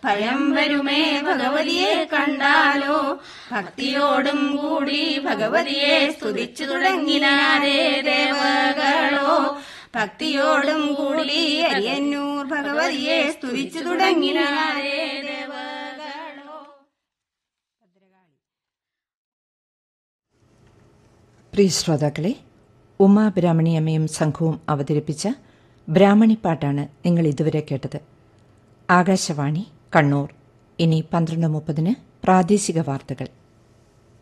ഭയം വരുമേ ഭഗവതിയെ കണ്ടാലോ ഭക്തിയോടും കൂടി ഭഗവതിയെ സ്തുതിച്ചു തുടങ്ങിനാരേ ദേവകളോ ഭക്തിയോടും കൂടി അരിയന്നൂർ ഭഗവതിയെ സ്തുതിച്ചു തുടങ്ങിനാരേ ദേവകളോ പ്രിയ ശ്രോതാക്കളെ ഉമാ ബ്രാഹ്മണിയമ്മയും സംഘവും അവതരിപ്പിച്ച ബ്രാഹ്മണിപ്പാട്ടാണ് നിങ്ങൾ ഇതുവരെ കേട്ടത് ആകാശവാണി കണ്ണൂർ ഇനി പന്ത്രണ്ട് മുപ്പതിന് പ്രാദേശിക വാർത്തകൾ